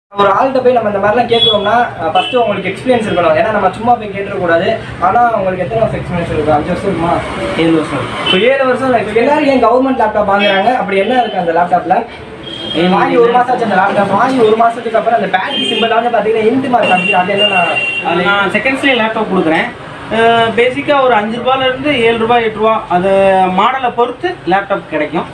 ஒரு ஆள்கிட்ட போய் நம்ம இந்த மாதிரிலாம் கேட்குறோம்னா ஃபர்ஸ்ட் உங்களுக்கு எக்ஸ்பீரியன்ஸ் இருக்கணும் ஏன்னா நம்ம சும்மா போய் கேட்டுறக்கூடாது ஆனால் உங்களுக்கு எத்தனை வருஷம் எக்ஸ்பீரியன்ஸ் இருக்கும் அஞ்சு வருஷம் இருக்குமா ஏழு வருஷம் ஸோ ஏழு வருஷம் இப்போ எல்லாரும் ஏன் கவர்மெண்ட் லேப்டாப் வாங்குறாங்க அப்படி என்ன இருக்கு அந்த லேப்டாப்ல வாங்கி ஒரு மாசம் ஆச்சு அந்த லேப்டாப் வாங்கி ஒரு மாசத்துக்கு அப்புறம் அந்த பேட்டரி சிம்பிள் வந்து பார்த்தீங்கன்னா இன்ட்டு மார்க் காமிக்குது அது என்ன அது நான் செகண்ட்ஸ்லேயே லேப்டாப் கொடுக்குறேன் பேசிக்காக ஒரு அஞ்சு ரூபாயிலேருந்து ஏழு ரூபாய் எட்டு ரூபா அது மாடலை பொறுத்து லேப்டாப் கிடைக்கும்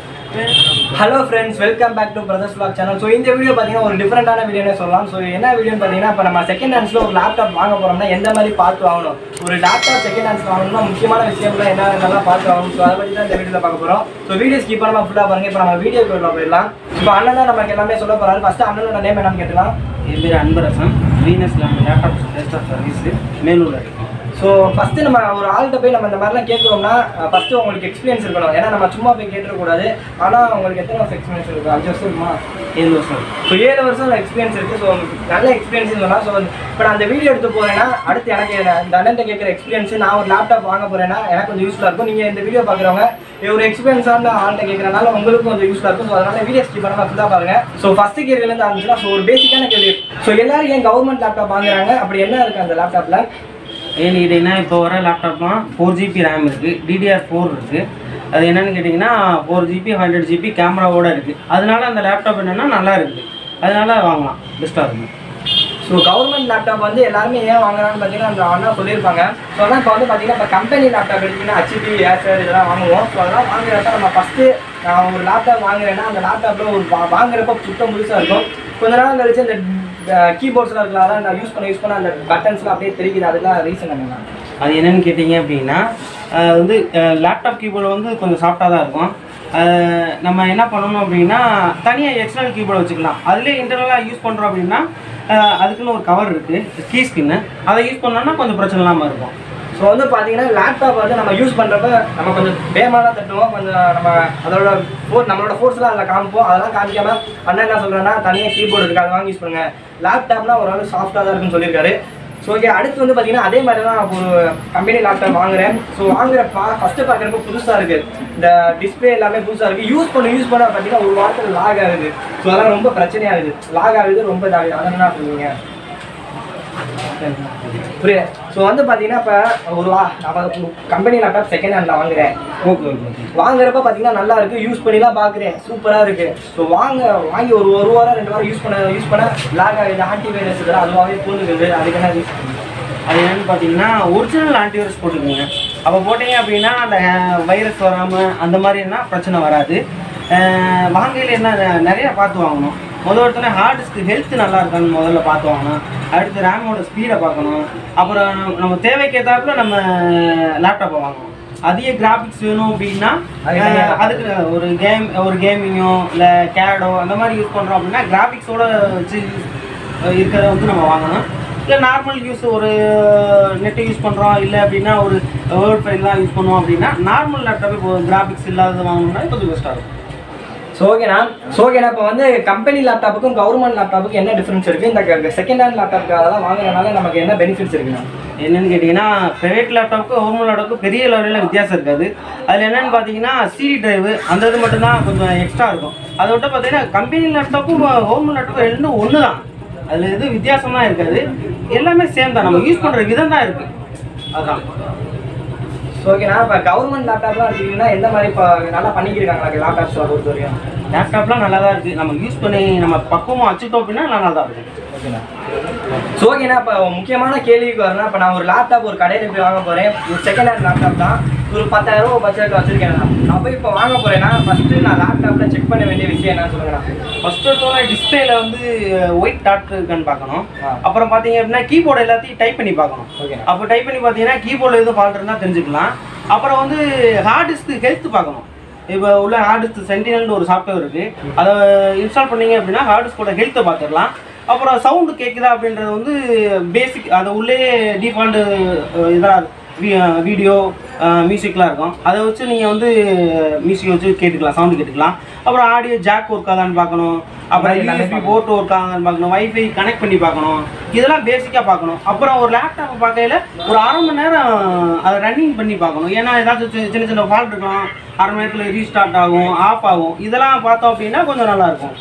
hello friends welcome back to brothers vlog channel so இந்த வீடியோ பார்த்தீங்கன்னா ஒரு டிஃப்ரெண்டான வீடியோனே சொல்லலாம் ஸோ என்ன வீடியோன்னு பார்த்தீங்கன்னா இப்போ நம்ம செகண்ட் ஹேண்ட்ஸில் ஒரு லேப்டாப் வாங்க போகிறோம்னா எந்த மாதிரி பார்த்து வாங்கணும் ஒரு லேப்டாப் செகண்ட் ஹேண்ட்ஸ் வாங்கணும்னா முக்கியமான விஷயம்லாம் என்னென்னலாம் பார்த்து வாங்கணும் ஸோ அதை பற்றி தான் இந்த வீடியோவில் பார்க்க போகிறோம் ஸோ வீடியோ ஸ்கிப் பண்ணாமல் ஃபுல்லாக பாருங்க இப்போ நம்ம வீடியோ போயிடலாம் இப்போ அண்ணன் தான் நமக்கு எல்லாமே சொல்ல போகிறாரு ஃபஸ்ட்டு அண்ணனோட நேம் என்னன்னு கேட்டுக்கலாம் என் பேர் Anbarasan Venus laptop best of service மேலூரில் இருக்கு ஸோ ஃபஸ்ட்டு நம்ம ஒரு ஆள்கிட்ட போய் நம்ம இந்த மாதிரிலாம் கேட்குறோம்னா ஃபஸ்ட்டு உங்களுக்கு எக்ஸ்பீரியன்ஸ் இருக்கணும் ஏன்னா நம்ம சும்மா போய் கேட்டுறக்கூடாது ஆனால் உங்களுக்கு எத்தனை வருஷம் எக்ஸ்பீரியன்ஸ் இருக்கும் அஞ்சு வருஷம் இருக்குமா ஏழு வருஷம் ஸோ ஏழு வருஷம் எக்ஸ்பீரியன்ஸ் இருக்குது ஸோ நல்ல எக்ஸ்பீரியன்ஸ் சொல்லலாம் ஸோ இப்போ நான் அந்த வீடியோ எடுத்து போகிறேன்னா அடுத்து எனக்கு இந்த அண்ணன் கேட்குற எக்ஸ்பீரியன்ஸ் நான் ஒரு லேப்டாப் வாங்க போகிறேன்னா எனக்கு கொஞ்சம் யூஸ்ஃபுல்லாக இருக்கும் நீங்கள் இந்த வீடியோ பார்க்குறவங்க ஒரு எக்ஸ்பீரியன்ஸான ஆள்கிட்ட கேட்குறனால உங்களுக்கும் கொஞ்சம் யூஸ்ஃபுல்லாக இருக்கும் ஸோ அதனால வீடியோ ஸ்கிப் பண்ணாமல் ஃபுல்லாக பாருங்க ஸோ ஃபஸ்ட்டு கேள்விலேருந்து ஆரம்பிச்சுன்னா ஸோ ஒரு பேசிக்கான கேள்வி ஸோ எல்லாரும் ஏன் கவர்மெண்ட் லேப்டாப் வாங்குறாங்க அப்படி என்ன இருக்குது அந்த லேப்டாப்பில் ஏன்னு கேட்டிங்கன்னா இப்போ வர லேப்டாப்லாம் ஃபோர் ஜிபி ரேம் இருக்குது டிடிஆர் ஃபோர் இருக்குது அது என்னன்னு கேட்டிங்கன்னா ஃபோர் ஜிபி ஹண்ட்ரட் ஜிபி கேமராவோட இருக்குது அதனால அந்த லேப்டாப் என்னென்னா நல்லா இருக்குது அதனால வாங்கலாம் பெஸ்ட்டாக இருக்கும் ஸோ கவர்மெண்ட் லேப்டாப் வந்து எல்லாருமே ஏன் வாங்குறாங்கன்னு பார்த்தீங்கன்னா அந்த அண்ணா சொல்லியிருப்பாங்க ஸோ அதான் இப்போ வந்து பார்த்தீங்கன்னா இப்போ கம்பெனி லேப்டாப் எடுத்தீங்கன்னா ஹச்பி ஏசர் இதெல்லாம் வாங்குவோம் ஸோ அதெல்லாம் வாங்குறப்ப நம்ம ஃபஸ்ட்டு நான் ஒரு லேப்டாப் வாங்குறேன்னா அந்த லேப்டாப்பில் ஒரு வா- வாங்குறப்ப சுத்தம் புதுசாக இருக்கும் கொஞ்ச நாள் கழிச்சு அந்த கீபோர்ட்ஸ்லாம் இருக்கலாம் அதான் நான் யூஸ் பண்ண யூஸ் பண்ண அந்த பட்டன்ஸ்லாம் அப்படியே தெரியுது அதுக்கெல்லாம் ரீசன் என்னன்னா அது என்னன்னு கேட்டிங்க அப்படின்னா அஹ் வந்து லேப்டாப் கீபோர்டு வந்து கொஞ்சம் சாஃப்டாக தான் இருக்கும் அஹ் நம்ம என்ன பண்ணணும் அப்படின்னா தனியாக எக்ஸ்டர்னல் கீபோர்டு வச்சுக்கலாம் அதுலேயே இன்டர்னலாக யூஸ் பண்ணுறோம் அப்படின்னா அஹ் அதுக்குன்னு ஒரு கவர் இருக்குது கீ ஸ்கின்னு அதை யூஸ் பண்ணோம்னா கொஞ்சம் பிரச்சனை இல்லாமல் இருக்கும் ஸோ வந்து பார்த்தீங்கன்னா லேப்டாப் வந்து நம்ம யூஸ் பண்ணுறப்ப நம்ம கொஞ்சம் வேகமாக தான் தட்டுவோம் கொஞ்சம் நம்ம அதோட ஃபோர் நம்மளோட ஃபோர்ஸ்லாம் அதில் காமிப்போம் அதெல்லாம் காமிக்காம அண்ணன் என்ன சொல்கிறேன்னா தனியாக கீபோர்டு இருக்குது அதை வாங்கி யூஸ் பண்ணுங்க லேப்டாப்னா ஓரளவு சாஃப்டாக தான் இருக்குன்னு சொல்லியிருக்காரு ஸோ ஓகே அடுத்து வந்து பார்த்தீங்கன்னா அதே மாதிரி தான் நான் ஒரு கம்பெனி லேப்டாப் வாங்குறேன் ஸோ வாங்குறப்ப ஃபஸ்ட்டு பார்க்குறப்ப புதுசாக இருக்குது இந்த டிஸ்பிளே எல்லாமே புதுசாக இருக்குது யூஸ் பண்ண யூஸ் பண்ண பார்த்தீங்கன்னா ஒரு வாரத்தில் லாக் ஆகுது ஸோ அதெல்லாம் ரொம்ப பிரச்சனையாகுது லாக் ஆகுது ரொம்ப இதாகுது அதை என்ன சொல்லுவீங்க புரியல ஸோ வந்து பார்த்தீங்கன்னா இப்போ ஒரு வா நான் கம்பெனி லேப்டாப் செகண்ட் ஹேண்டில் வாங்குறேன் ஓகே ஓகே ஓகே வாங்குறப்ப பார்த்தீங்கன்னா நல்லா இருக்கு யூஸ் பண்ணிலாம் பார்க்குறேன் சூப்பராக இருக்கு ஸோ வாங்க வாங்கி ஒரு ஒரு வாரம் ரெண்டு வாரம் யூஸ் பண்ண யூஸ் பண்ண லாக் ஆகுது ஆன்டி வைரஸ் இதெல்லாம் அதுவாகவே பூந்துக்குது அதுக்கு என்ன யூஸ் அது என்னன்னு பார்த்தீங்கன்னா ஒரிஜினல் ஆன்டிவைரஸ் போட்டுக்கோங்க அப்போ போட்டீங்க அப்படின்னா அந்த வைரஸ் வராமல் அந்த மாதிரினா பிரச்சனை வராது அஹ் வாங்கையில் என்ன நிறைய பார்த்து வாங்கணும் முதல் ஒருத்தனை ஹார்ட் டிஸ்க் ஹெல்த் நல்லா இருக்கான்னு முதல்ல பார்த்து வாங்கணும் அடுத்து ரேமோட ஸ்பீடை பார்க்கணும் அப்புறம் நம்ம- நம்ம தேவைக்கு ஏற்றாப்புல நம்ம லேப்டாப்பை வாங்கணும் அதிக கிராஃபிக்ஸ் வேணும் அப்படின்னா அதுக்கு தனியா அஹ் அதுக்கு ஒரு கேம் ஒரு கேமிங்கோ இல்லை கேடோ அந்த மாதிரி யூஸ் பண்ணுறோம் அப்படின்னா கிராஃபிக்ஸோட வச்சு இருக்கிறத வந்து நம்ம வாங்கணும் இல்லை நார்மல் யூஸ் ஒரு நெட்டை யூஸ் பண்ணுறோம் இல்லை அப்படின்னா ஒரு வேர்ட் ஃபைல்லாம் யூஸ் பண்ணுவோம் அப்படின்னா நார்மல் லேப்டாப் இப்போ கிராஃபிக்ஸ் இல்லாதது வாங்கணும்னா கொஞ்சம் பெஸ்ட்டாக இருக்கும் ஸோ ஓகேண்ணா ஸோ ஓகேண்ணா இப்போ வந்து கம்பெனி லேப்டாப்புக்கும் கவர்மெண்ட் லேப்டாப்புக்கும் என்ன டிஃப்ரென்ஸ் இருக்குது இந்த செகண்ட் ஹேண்ட் லேப்டாப் அதெல்லாம் வாங்குறதுனால நமக்கு என்ன பெனிஃபிட்ஸ் இருக்குண்ணா என்னன்னு கேட்டிங்கன்னா ப்ரைவேட் லேப்டாப்புக்கும் கவர்மெண்ட் லேப்டாப்புக்கும் பெரிய லெவலில் வித்தியாசம் இருக்காது அதில் என்னன்னு பார்த்தீங்கன்னா சிடி டிரைவு அந்த இது மட்டும்தான் கொஞ்சம் எக்ஸ்ட்ரா இருக்கும் அதை விட்டு பார்த்தீங்கன்னா கம்பெனி லேப்டாப்பும் கவர்மெண்ட் லேப்டாப்பும் ரெண்டும் ஒன்று தான் அதில் எதுவும் வித்தியாசம்லாம் இருக்காது எல்லாமே சேம் தான் நம்ம யூஸ் பண்ணுற விதம் தான் இருக்குது அதுதான் ஸோ ஓகேண்ணா இப்போ கவர்மெண்ட் லேப்டாப்லாம் எடுத்துக்கிட்டிங்கன்னா எந்த மாதிரி இப்போ நல்லா பண்ணிக்கிருக்காங்களா லேப்டாப்ஸில் பொறுத்த வரைக்கும் லேப்டாப்லாம் நல்லா தான் இருக்குது நம்ம யூஸ் பண்ணி நம்ம பக்குவமாக வச்சுட்டோம் அப்படின்னா நல்லா தான் இருக்கும் ஓகேண்ணா ஸோ ஓகேண்ணா இப்போ முக்கியமான கேள்விக்கு வரணும் இப்போ நான் ஒரு லேப்டாப் ஒரு கடையில் போய் வாங்க போகிறேன் ஒரு செகண்ட் ஹேண்ட் லேப்டாப் தான் ஒரு பத்தாயிரம் ரூபா பட்ஜெட் வச்சிருக்கேன் நான் போய் இப்போ வாங்க போகிறேன்னா ஃபஸ்ட்டு நான் லேப்டாப்பில் செக் பண்ண வேண்டிய விஷயம் என்னன்னு சொல்லுங்கண்ணா ஃபர்ஸ்ட் எடுத்தோட டிஸ்பிளேல வந்து ஒயிட் டாட் இருக்கான்னு பார்க்கணும் ஆ. அப்புறம் பார்த்தீங்க அப்படின்னா கீபோர்டு எல்லாத்தையும் டைப் பண்ணி பார்க்கணும் ஓகே அப்போ டைப் பண்ணி பார்த்தீங்கன்னா கீபோர்டில் எதுவும் ஃபால்ட் இருந்தால் தெரிஞ்சுக்கலாம் அப்புறம் வந்து ஹார்ட் டிஸ்க் ஹெல்த் பார்க்கணும் இப்போ உள்ள ஹார்ட் டிஸ்க் சென்டினல்னு ஒரு சாஃப்ட்வேர் இருக்குது அதை இன்ஸ்டால் பண்ணீங்க அப்படின்னா ஹார்ட் டிஸ்கோட ஹெல்த்தை பார்த்துடலாம் அப்புறம் சவுண்டு கேட்குதா அப்படின்றது வந்து பேசிக் அது உள்ளே டிஃபால்ட்டு இதாக வீடியோ மியூசிக்லாம் இருக்கும் அதை வச்சு நீங்கள் வந்து மியூசிக் வச்சு கேட்டுக்கலாம் சவுண்டு கேட்டுக்கலாம் அப்புறம் ஆடியோ ஜாக் ஒர்க் ஆகான்னு பார்க்கணும் அப்புறம் எல்லாமே யூஎஸ்பி போர்ட் ஒர்க் ஆகான்னு பார்க்கணும் வைஃபை கனெக்ட் பண்ணி பார்க்கணும் இதெல்லாம் பேசிக்காக பார்க்கணும் அப்புறம் ஒரு லேப்டாப்பை பார்க்கையில ஒரு அரை மணி நேரம் அதை ரன்னிங் பண்ணி பார்க்கணும் ஏன்னா ஏதாச்சும் சி- சின்ன சின்ன ஃபால்ட் இருக்கலாம் அரை மணி நேரத்தில் ரீஸ்டார்ட் ஆகும் ஆஃப் ஆகும் இதெல்லாம் பார்த்தோம் அப்படின்னா கொஞ்சம் நல்லா இருக்கும்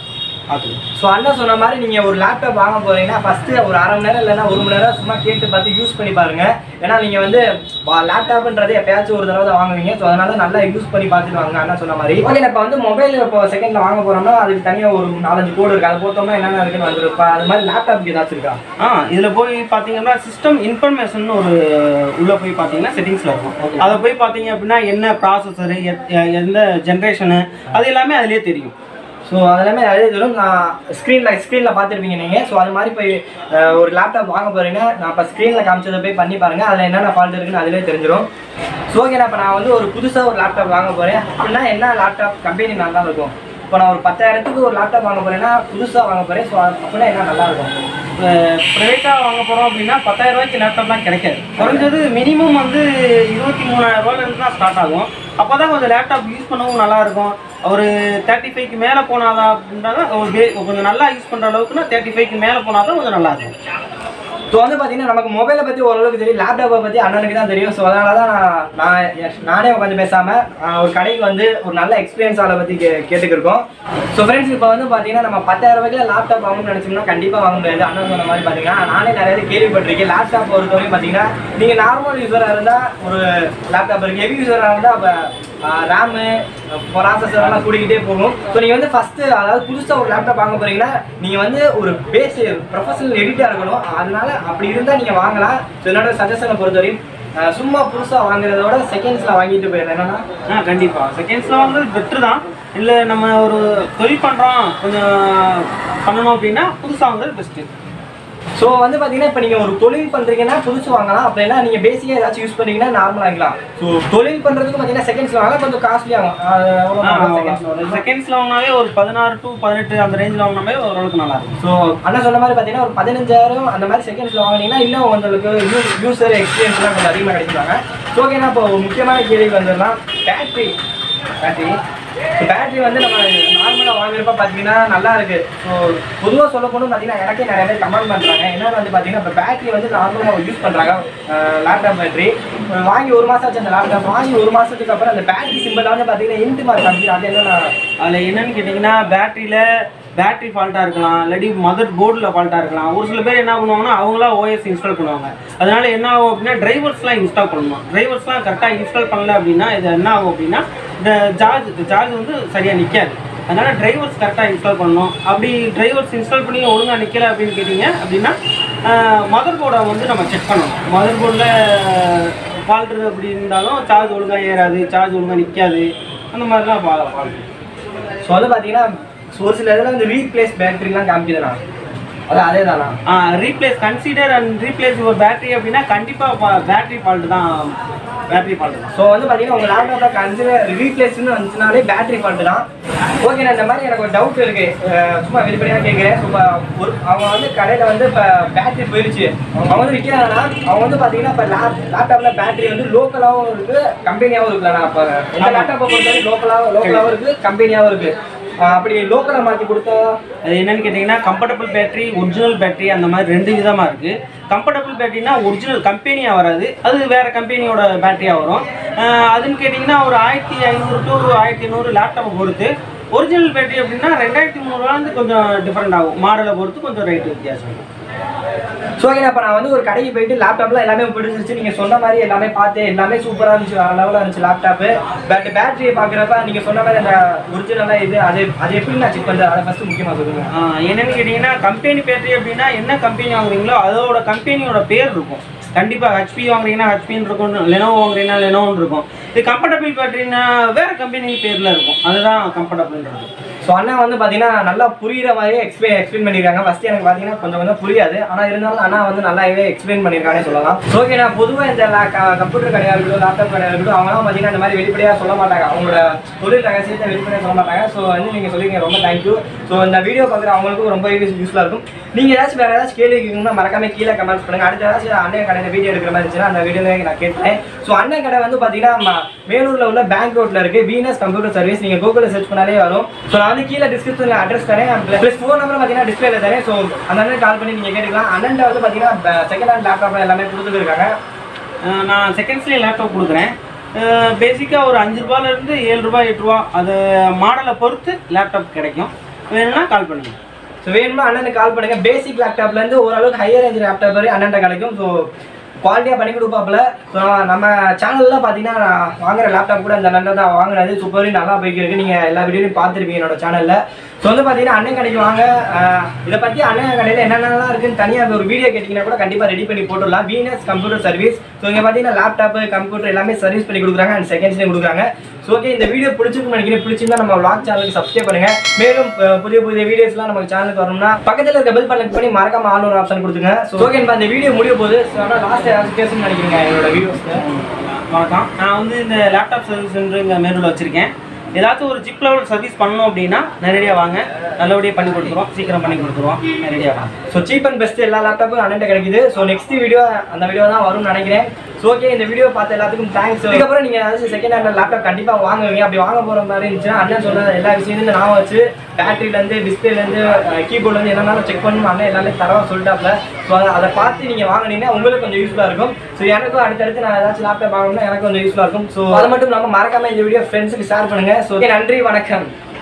பார்த்துக்கலாம் ஸோ அண்ணன் சொன்ன மாதிரி நீங்கள் ஒரு லேப்டாப் வாங்க போறீங்கன்னா ஃபஸ்ட்டு ஒரு அரை மணி நேரம் இல்லைன்னா ஒரு மணி நேரம் சும்மா கேட்டு பார்த்து யூஸ் பண்ணி பாருங்க ஏன்னா நீங்கள் வந்து லேப்டாப்ன்றது எப்பயாச்சும் ஒரு தடவை தான் வாங்குவீங்க ஸோ அதனால நல்லா யூஸ் பண்ணி பார்த்துட்டு வாங்க அண்ணா சொன்ன மாதிரி ஓகே இப்போ வந்து மொபைல் இப்போ செகண்டில் வாங்க போகிறோம்னா அதுக்கு தனியாக ஒரு நாலஞ்சு கோடு இருக்குது அதை போட்டோம்னா என்னென்ன இருக்குன்னு வந்துருப்பா அது மாதிரி லேப்டாப்க்கு ஏதாச்சும் இருக்கா ஆ இதில் போய் பார்த்தீங்கன்னா சிஸ்டம் இன்ஃபர்மேஷன் ஒரு உள்ளே போய் பார்த்தீங்கன்னா செட்டிங்ஸில் இருக்கும் அதை போய் பார்த்தீங்க அப்படின்னா என்ன ப்ராசஸரு எந்த ஜென்ரேஷனு அது எல்லாமே அதுலேயே தெரியும் ஸோ அதெல்லாமே நிறைய தரும் நான் ஸ்க்ரீனில் ஸ்க்ரீனில் பார்த்துருப்பீங்க நீங்கள் ஸோ அது மாதிரி போய் அஹ், ஒரு லேப்டாப் வாங்க போகிறீங்க நான் இப்போ ஸ்க்ரீனில் காமிச்சதை போய் பண்ணி பாருங்கள் அதில் என்னென்ன ஃபால்ட் இருக்குன்னு அதிலே தெரிஞ்சிடும் ஸோ ஓகே இப்போ நான் வந்து ஒரு புதுசாக ஒரு லேப்டாப் வாங்க போகிறேன் அப்படின்னா என்ன லேப்டாப் கம்பெனி நல்லா இருக்கும் இப்போ நான் ஒரு பத்தாயிரத்துக்கு ஒரு லேப்டாப் வாங்க போகிறேன்னா புதுசாக வாங்க போகிறேன் ஸோ அப்படின்னா என்ன நல்லா இருக்கும் ப்ரைவேட்டாக வாங்க போகிறோம் அப்படின்னா பத்தாயிரம் ரூபாய்க்கு லேப்டாப்லாம் கிடைக்காது குறைஞ்சது மினிமம் வந்து இருபத்தி மூணாயிரம் ரூபாயிலேருந்து தான் ஸ்டார்ட் ஆகும் அப்போ தான் கொஞ்சம் லேப்டாப் யூஸ் பண்ணவும் நல்லா இருக்கும் ஒரு தேர்ட்டி ஃபைவ்க்கு மேலே போனாதான் அப்படின்னா தான் ஒரு பே கொஞ்சம் நல்லா யூஸ் பண்ணுற அளவுக்குன்னா தேர்ட்டி ஃபைவ்க்கு மேலே போனால் தான் கொஞ்சம் நல்லா இருக்கும் ஸோ வந்து பார்த்தீங்கன்னா நமக்கு மொபைலை பற்றி ஓரளவுக்கு தெரியும் லேப்டாப்பை பற்றி அண்ணனுக்கு தான் தெரியும் ஸோ அதனால தான் நான் நான் நானே கொஞ்சம் பேசாமல் ஒரு கடைக்கு வந்து ஒரு நல்ல எக்ஸ்பீரியன்ஸ் அதை பற்றி கே கேட்டுக்கிருக்கோம் ஸோ ஃப்ரெண்ட்ஸ் இப்போ வந்து பார்த்தீங்கன்னா நம்ம பத்தாயிரம் ரூபாய்க்கு லேப்டாப் வாங்கணும்னு நினச்சோம்னா கண்டிப்பாக வாங்க முடியாது அண்ணன் சொன்ன மாதிரி பார்த்தீங்கன்னா நானே நிறைய இது கேள்விப்பட்டிருக்கேன் லேப்டாப் பொறுத்தவரைக்கும் பார்த்தீங்கன்னா நீங்கள் நார்மல் யூஸராக இருந்தால் ஒரு லேப்டாப் இருக்குது ஹெவி யூஸராக இருந்தால் அப்போ ரேமு ப்ராசஸர் எல்லாம் கூடிக்கிட்டே போகும் ஸோ நீங்கள் வந்து ஃபஸ்ட்டு அதாவது புதுசாக ஒரு லேப்டாப் வாங்க போகிறீங்கன்னா நீங்கள் வந்து ஒரு பேஸ் ப்ரொஃபஷனல் எடிட்டாக இருக்கணும் அதனால அப்படி இருந்தால் நீங்கள் வாங்கலாம் ஸோ என்னோட சஜஷனை பொறுத்தவரையும் அஹ், சும்மா புதுசாக வாங்குறதோட செகண்ட்ஸில் வாங்கிட்டு போயிடுறேன் என்னன்னா ஆ கண்டிப்பாக செகண்ட்ஸில் வந்து பெட்ரு தான் இல்லை நம்ம ஒரு தொழில் பண்ணுறோம் கொஞ்சம் பண்ணணும் அப்படின்னா புதுசாக வாங்குறது பெஸ்ட்டு ஸோ வந்து பார்த்தீங்கன்னா இப்போ நீங்கள் ஒரு தொழில் பண்ணுறீங்கன்னா புதுசு வாங்கலாம் அப்படின்னா நீங்கள் பேசிக்காக ஏதாச்சும் யூஸ் பண்ணீங்கன்னா நார்மல் ஆகிக்கலாம் ஸோ தொழில் பண்ணுறதுக்கு பார்த்தீங்கன்னா செகண்ட்ஸில் வாங்கலாம் கொஞ்சம் காஸ்ட்லி ஆகும் அது எவ்வளோ செகண்ட்ஸில் வரும் செகண்ட்ஸில் வாங்கினாவே ஒரு பதினாறு டு பதினெட்டு அந்த ரேஞ்சில் வாங்கினாவே ஓரளவுக்கு நல்லா இருக்கும் ஸோ அண்ணா சொன்ன மாதிரி பார்த்தீங்கன்னா ஒரு பதினஞ்சாயிரம் அந்த மாதிரி செகண்ட்ஸில் வாங்கினீங்கன்னா இன்னும் உங்களுக்கு யூசர் எக்ஸ்பீரியன்ஸ்லாம் கொஞ்சம் அதிகமாக கிடைச்சிருவாங்க ஸோ ஓகேண்ணா இப்போ ஒரு முக்கியமான கேள்வி வந்துடலாம் பேட்டரி பேட்டரி ஸோ பேட்டரி வந்து நம்ம நார்மலாக வாங்குறப்ப பார்த்தீங்கன்னா நல்லா இருக்கு ஸோ பொதுவாக சொல்ல போகணும் பார்த்தீங்கன்னா எனக்கே நிறைய பேர் கமெண்ட் பண்ணுறாங்க என்னன்னு வந்து பார்த்தீங்கன்னா இப்போ பேட்டரி வந்து நார்மலாக யூஸ் பண்ணுறாங்க லேப்டாப் பேட்டரி வாங்கி ஒரு மாதம் ஆச்சு அந்த லேப்டாப் வாங்கி ஒரு மாதத்துக்கு அப்புறம் அந்த பேட்டரி சிம்பிள் வந்து பார்த்தீங்கன்னா இன்ட்டு மார்க் காமிச்சு அது என்ன அதில் என்னன்னு கேட்டிங்கன்னா பேட்டரியில் பேட்டரி ஃபால்ட்டாக இருக்கலாம் இல்லாட்டி மதர் போர்டில் ஃபால்ட்டாக இருக்கலாம் ஒரு சில பேர் என்ன பண்ணுவாங்கன்னா அவங்களா ஓஎஸ் இன்ஸ்டால் பண்ணுவாங்க அதனால என்ன ஆகும் அப்படின்னா டிரைவர்ஸ்லாம் இன்ஸ்டால் பண்ணணும் டிரைவர்ஸ்லாம் கரெக்டாக இன்ஸ்டால் பண்ணல அப்படின்னா இது என்ன ஆகும் அப்படின்னா இந்த சார்ஜ் இந்த சார்ஜ் வந்து சரியாக நிற்காது அதனால டிரைவர்ஸ் கரெக்டாக இன்ஸ்டால் பண்ணணும் அப்படி டிரைவர்ஸ் இன்ஸ்டால் பண்ணி ஒழுங்காக நிற்கல அப்படின்னு கேட்டிங்க அப்படின்னா மதர் போர்டை வந்து நம்ம செக் பண்ணணும் மதர் போர்டில் ஃபால்ட் அப்படி இருந்தாலும் சார்ஜ் ஒழுங்காக ஏறாது சார்ஜ் ஒழுங்காக நிற்காது அந்த மாதிரிலாம் ஃபால்ட் ஸோ வந்து பார்த்தீங்கன்னா ஒரு சில இதில் வந்து ரீப்ளேஸ் பேட்டரிலாம் காமிக்குதுண்ணா அது அதே தானா replace consider and replace your battery அப்படின்னா கண்டிப்பாக பேட்டரி ஃபால்ட் தான் பேட்டரி ஃபால்ட் தான் ஸோ வந்து பார்த்தீங்கன்னா உங்கள் லேப்டாப்பில் கன்சிடர் ரீப்ளேஸ்னு வந்துச்சுனாலே பேட்டரி ஃபால்ட்டு தான் ஓகே நான் இந்த மாதிரி எனக்கு ஒரு டவுட் இருக்கு அஹ் சும்மா வெளிப்படையாக கேட்குறேன் ஸோ இப்போ ஒரு அவங்க வந்து கடையில் வந்து இப்போ பேட்டரி போயிடுச்சு அவங்க வந்து விற்கிறாங்கன்னா அவங்க வந்து பார்த்தீங்கன்னா இப்போ லேப் லேப்டாப்பில் பேட்டரி வந்து லோக்கலாகவும் இருக்குது கம்பெனியாகவும் இருக்குல்லண்ணா இப்போ இந்த லேப்டாப்பை பொறுத்தவரை லோக்கலாகவும் லோக்கலாகவும் இருக்குது கம்பெனியாகவும் இருக்குது அப்படி லோக்கலாக மாற்றி கொடுத்தா அது என்னன்னு கேட்டிங்கன்னா கம்ஃபர்டபுள் பேட்டரி ஒரிஜினல் பேட்டரி அந்த மாதிரி ரெண்டு விதமாக இருக்குது கம்ஃபர்டபுள் பேட்டரினா ஒரிஜினல் கம்பெனியாக வராது அது வேறு கம்பெனியோட பேட்டரியாக வரும் ஆஹ் அதுன்னு கேட்டிங்கன்னா ஒரு ஆயிரத்தி ஐநூறு டு ஆயிரத்தி ஐநூறு லேப்டாப்பை பொறுத்து ஒரிஜினல் பேட்டரி அப்படின்னா ரெண்டாயிரத்தி முந்நூறுவாலேருந்து கொஞ்சம் டிஃப்ரெண்ட் ஆகும் மாடலை பொறுத்து கொஞ்சம் ரேட்டு வித்தியாசம் இருக்கும். ஸோ ஓகே இப்போ நான் வந்து ஒரு கடைக்கு போயிட்டு லேப்டாப்லாம் எல்லாமே பிடிச்சிருச்சு நீங்கள் சொன்ன மாதிரி எல்லாமே பார்த்து எல்லாமே சூப்பராக இருந்துச்சு வேறு லெவலாக இருந்துச்சு லேப்டாப்பு பட் பேட்டரியை பார்க்குறப்ப நீங்கள் சொன்ன மாதிரி அந்த ஒரிஜினலாக இது அது அது எப்படி நான் செக் பண்ணுறது அதை ஃபஸ்ட்டு முக்கியமாக சொல்லுங்கள் ஆஹ் என்னன்னு கேட்டிங்கன்னா கம்பெனி பேட்டரி அப்படின்னா என்ன கம்பெனி வாங்குறீங்களோ அதோட கம்பெனியோட பேர் இருக்கும் கண்டிப்பாக ஹெச்பி வாங்குறீங்கன்னா ஹெச்பின்னு இருக்கும் லெனோவோ வாங்குறீங்கன்னா லெனோன்னு இருக்கும் இது கம்ஃபர்டபுள் பேட்டரினா வேறு கம்பெனி பேரில் இருக்கும் அதுதான் கம்ஃபர்டபுள்ன்றது ஸோ அண்ணா வந்து பார்த்தீங்கன்னா நல்லா புரியுற மாதிரியே எக்ஸ்பிளைன் எக்ஸ்பிளைன் பண்ணியிருக்காங்க ஃபஸ்ட்டு எனக்கு பார்த்தீங்கன்னா கொஞ்சம் கொஞ்சம் புரியாது ஆனால் இருந்தாலும் அண்ணா வந்து நல்லாவே எக்ஸ்பிளைன் பண்ணியிருக்காங்கன்னு சொல்லலாம் ஓகே நான் பொதுவாக இந்த கம்ப்யூட்டர் கடையாக இருக்கட்டும் லேப்டாப் கடையாக இருக்கட்டும் அவங்களாம் பார்த்தீங்கன்னா இந்த மாதிரி வெளிப்படையாக சொல்ல மாட்டாங்க அவங்களோட தொழில் ரகசியத்தை வெளிப்படையாக சொல்ல மாட்டாங்க ஸோ வந்து நீங்கள் சொல்லிருக்கீங்க ரொம்ப தேங்க்யூ ஸோ இந்த வீடியோ பார்க்குற அவங்களுக்கும் ரொம்ப யூஸ்ஃபுல்லாக இருக்கும் நீங்கள் ஏதாச்சும் வேறு ஏதாச்சும் கேள்வி கேட்கணும்னா மறக்காம கீழே கமெண்ட்ஸ் பண்ணுங்கள் அடுத்த ஏதாச்சும் அண்ணன் கடையில் வீடியோ எடுக்கிற மாதிரி இருந்துச்சுன்னா அந்த வீடியோவில் நான் கேட்பேன் ஸோ அண்ணன் கடை வந்து பார்த்தீங்கன்னா ம- வேலூரில் உள்ள பேங்க் ரோட்டில் இருக்குது வீனஸ் கம்ப்யூட்டர் சர்வீஸ் நீங்கள் கூகுளில் சர்ச் பண்ணாலே வரும் ஸோ நான் வந்து கீழே டிஸ்கிரிப்ஷனில் அட்ரஸ் தரேன் ப்ளஸ் ஃபோன் நம்பர் பார்த்தீங்கன்னா டிஸ்பிளேல தரேன் ஸோ அந்த அண்ணன் கால் பண்ணி நீங்கள் கேட்டுக்கலாம் அண்ணன் வந்து பார்த்தீங்கன்னா செகண்ட் ஹேண்ட் லேப்டாப் எல்லாமே கொடுத்துருக்காங்க ஆஹ் நான் செகண்ட்ஸ்லேயே லேப்டாப் கொடுக்குறேன் பேசிக்காக ஒரு அஞ்சு ரூபாயிலேருந்து ஏழு ரூபாய் எட்டு ரூபா அது மாடலை பொறுத்து லேப்டாப் கிடைக்கும் வேணும்னா கால் பண்ணுங்க ஸோ வேணுமா அண்ணனுக்கு கால் பண்ணுங்க பேசிக் லேப்டாப்லேருந்து ஓரளவுக்கு ஹையர் ரேஞ்ச் லேப்டாப் வரை அண்ணன் கிடைக்கும் ஸோ குவாலிட்டியாக பண்ணி கொடுப்பாப்புல ஸோ நம்ம சேனலில் பார்த்தீங்கன்னா நான் வாங்குற லேப்டாப் கூட அந்த அண்ணன் தான் வாங்குனது சூப்பர் நல்லா போய்க்கு இருக்கு நீங்கள் எல்லா வீடியோலையும் பார்த்துருப்பீங்க என்னோட சேனலில் ஸோ வந்து பார்த்தீங்கன்னா அண்ணன் கடைக்கு வாங்க ஆஹ் இதை பற்றி அண்ணன் கடையில் என்னென்னலாம் இருக்குன்னு தனியாக ஒரு வீடியோ கேட்டிங்கன்னா கூட கண்டிப்பாக ரெடி பண்ணி போட்டுடலாம் வீனஸ் கம்ப்யூட்டர் சர்வீஸ் ஸோ இங்கே பார்த்தீங்கன்னா லேப்டாப்பு கம்ப்யூட்டர் எல்லாமே சர்வீஸ் பண்ணி கொடுக்குறாங்க அண்ட் செகண்ட்ஸ்லேயும் கொடுக்குறாங்க ஸோ ஓகே இந்த வீடியோ பிடிச்சிருக்குன்னு நினைக்கிறேன் பிடிச்சிருந்தா நம்ம vlog சேனலுக்கு சப்ஸ்கிரைப் பண்ணுங்க மேலும் அஹ், புதிய புதிய வீடியோஸ்லாம் நம்ம சேனலுக்கு வரணும்னா பக்கத்தில் இருக்க பெல் பட்டன் பண்ணி மறக்காம ஆல் ஒரு ஆப்ஷன் கொடுத்துங்க ஸோ ஓகே இந்த வீடியோ முடிய போகுது ஸோ ஆனால் லாஸ்ட் ஏதாச்சும் பேசணும்னு நினைக்கிறீங்க என்னோட வீடியோஸில் வணக்கம் நான் வந்து இந்த லேப்டாப் சர்வீஸ் சென்டர் இங்கே மேலூரில் வச்சுருக்கேன் ஏதாச்சும் ஒரு ஜிப் லெவல் சர்வீஸ் பண்ணணும் அப்படின்னா நேரடியாக வாங்க நல்லபடியாக பண்ணி கொடுத்துருவோம் சீக்கிரம் பண்ணி கொடுத்துருவோம் நேரடியாக வாங்க ஸோ சீப் அண்ட் பெஸ்ட் எல்லா லேப்டாப்பும் அண்ணன் கிடைக்குது ஸோ நெக்ஸ்ட் வீடியோ அந்த வீடியோ தான் வரும்னு நினைக்கிறேன் ஸோ ஓகே இந்த வீடியோ பார்த்த எல்லாத்துக்கும் தேங்க்ஸ் இதுக்கப்புறம் நீங்கள் ஏதாச்சும் செகண்ட் ஹேண்ட் லேப்டாப் கண்டிப்பாக வாங்குவீங்க அப்படி வாங்க போகிற மாதிரி இருந்துச்சுன்னா அண்ணன் சொன்ன எல்லா விஷயத்தையும் நான் வச்சு பேட்டரியிலேருந்து டிஸ்பிளேலேருந்து கீபோர்ட்லேருந்து என்னென்னாலும் செக் பண்ணணும் அண்ணன் எல்லாமே தரவாக சொல்லிட்டாப்ல ஸோ அதை அதை பார்த்து நீங்கள் வாங்குனீங்கன்னா உங்களுக்கு கொஞ்சம் யூஸ்ஃபுல்லாக இருக்கும் ஸோ எனக்கும் அடுத்தடுத்து நான் ஏதாச்சும் லேப்டாப் வாங்கணும்னா எனக்கு கொஞ்சம் யூஸ்ஃபுல்லாக இருக்கும் ஸோ அது மட்டும் இல்லாமல் மறக்காம இந்த வீடியோ ஃப்ரெண்ட்ஸுக்கு ஷேர் பண்ணுங்கள் ஸோ நன்றி வணக்கம்